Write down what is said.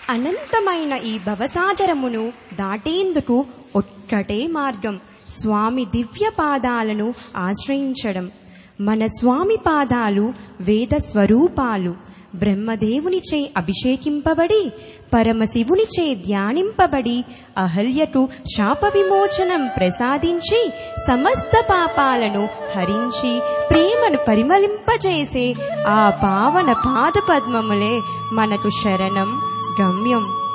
అనంతమైన ఈ భవసాగరమును దాటేందుకు ఒక్కటే మార్గం స్వామి దివ్య పాదాలను ఆశ్రయించడం మన స్వామి పాదాలు వేద స్వరూపాలు బ్రహ్మదేవునిచే అభిషేకింపబడి పరమశివునిచే ధ్యానింపబడి అహల్యకు శాప విమోచనం ప్రసాదించి సమస్త పాపాలను హరించి ప్రేమను పరిమళింపజేసే ఆ పావన పాద పద్మములే మనకు శరణం గమ్యం